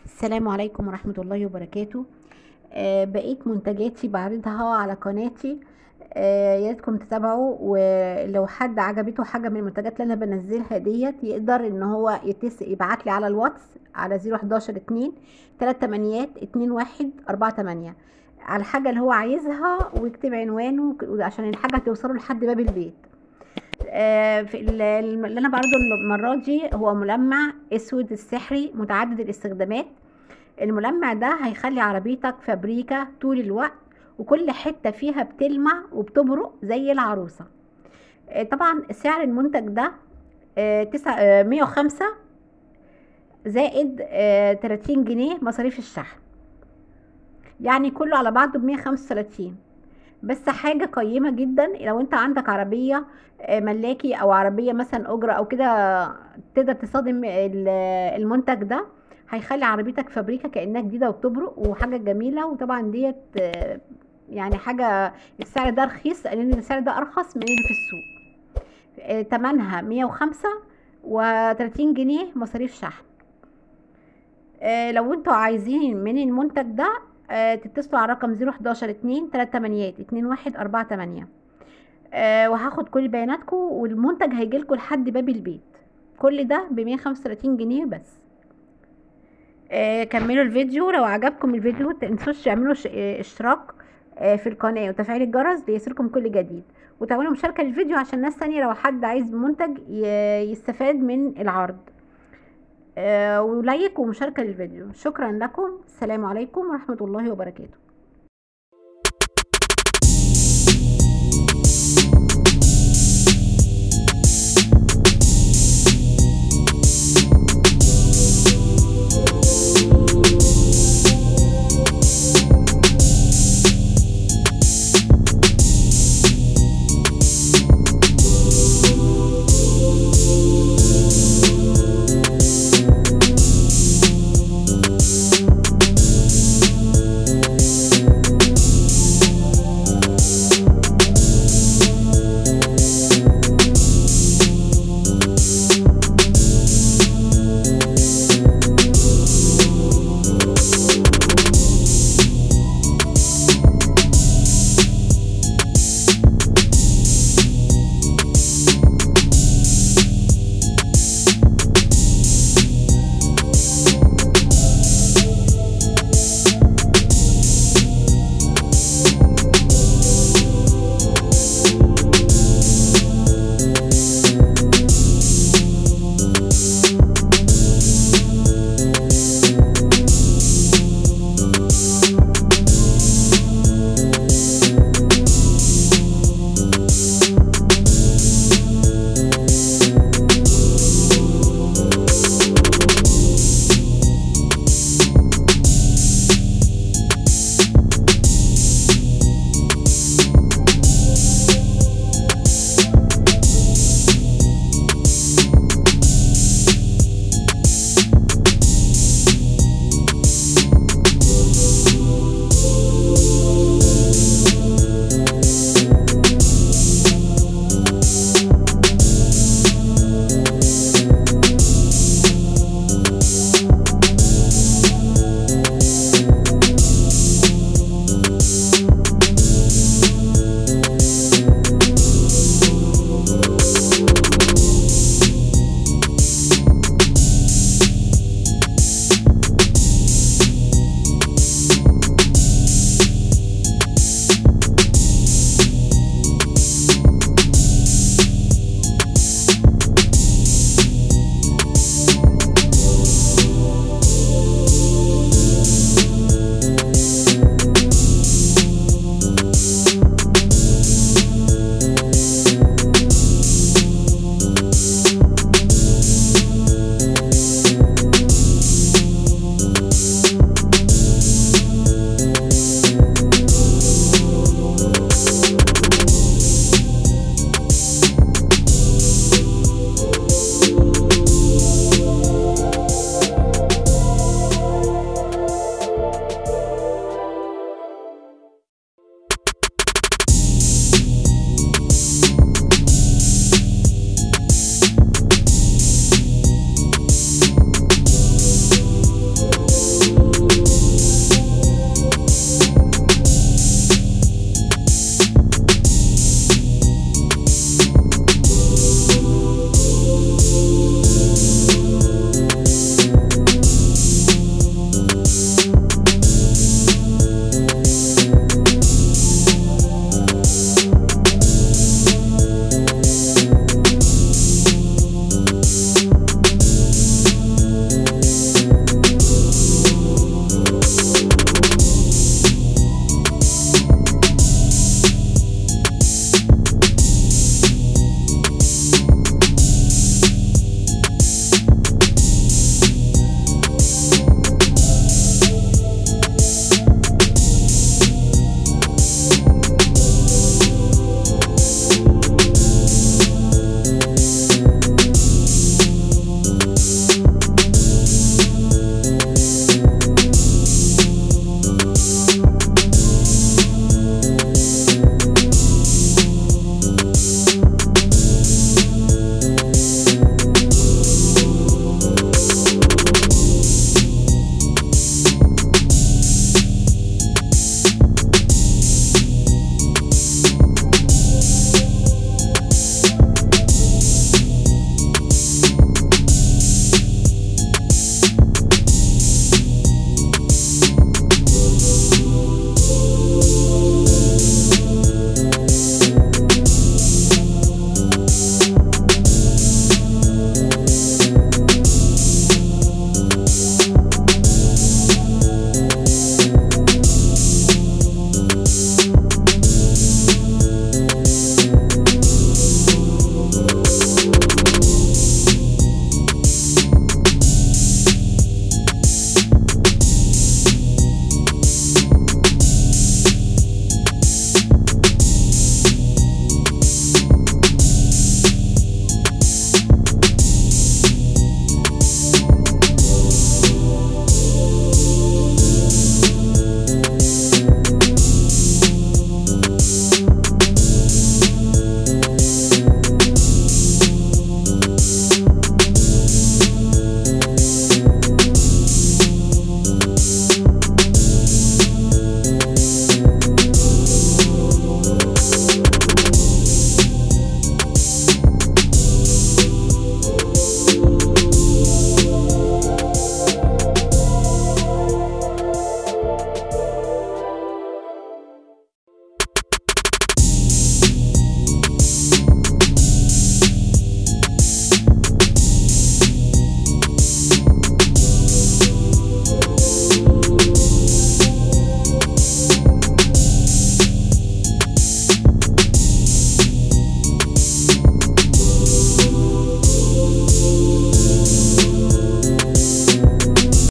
السلام عليكم ورحمة الله وبركاته آه بقيت منتجاتي بعرضها على قناتي آه يا ريتكم تتابعوا ولو حد عجبته حاجة من المنتجات اللي انا بنزلها ديت يقدر ان هو يتس يبعت لي على الواتس على 011 2 3 8 2 1 4 8 على الحاجة اللي هو عايزها ويكتب عنوانه عشان الحاجة توصله لحد باب البيت آه، في ال- اللي انا بعرضه المره دي هو ملمع اسود السحري متعدد الاستخدامات الملمع ده هيخلي عربيتك فابريكا طول الوقت وكل حته فيها بتلمع وبتبرق زي العروسه آه، طبعا سعر المنتج ده آه، تسعة آه، 105 زائد آه، 30 جنيه مصاريف الشحن يعني كله على بعضه ب 135 بس حاجة قيمة جدا لو انت عندك عربية آه، ملاكي او عربية مثلا اجرة او كده تقدر تصادم ال- المنتج ده هيخلي عربيتك فابريكا كأنها جديدة وبتبرق وحاجة جميلة وطبعا ديت آه، يعني حاجة السعر ده رخيص لان السعر ده ارخص من اللي في السوق آه، تمنها 105 و30 جنيه مصاريف شحن آه، لو انتوا عايزين من المنتج ده آه، تتصلوا على رقم 011 2 3 8 2 1 4 8 آه، وهاخد كل بياناتكم والمنتج هيجيلكوا لحد باب البيت كل ده ب 135 جنيه بس آه، كملوا الفيديو لو عجبكم الفيديو متنسوش تعملوا ش- آه، اشتراك آه، في القناة وتفعيل الجرس ليصلكم كل جديد وتعملوا مشاركة للفيديو عشان ناس تانية لو حد عايز منتج ي- يستفاد من العرض آه، ولايك ومشاركة للفيديو شكرا لكم السلام عليكم ورحمة الله وبركاته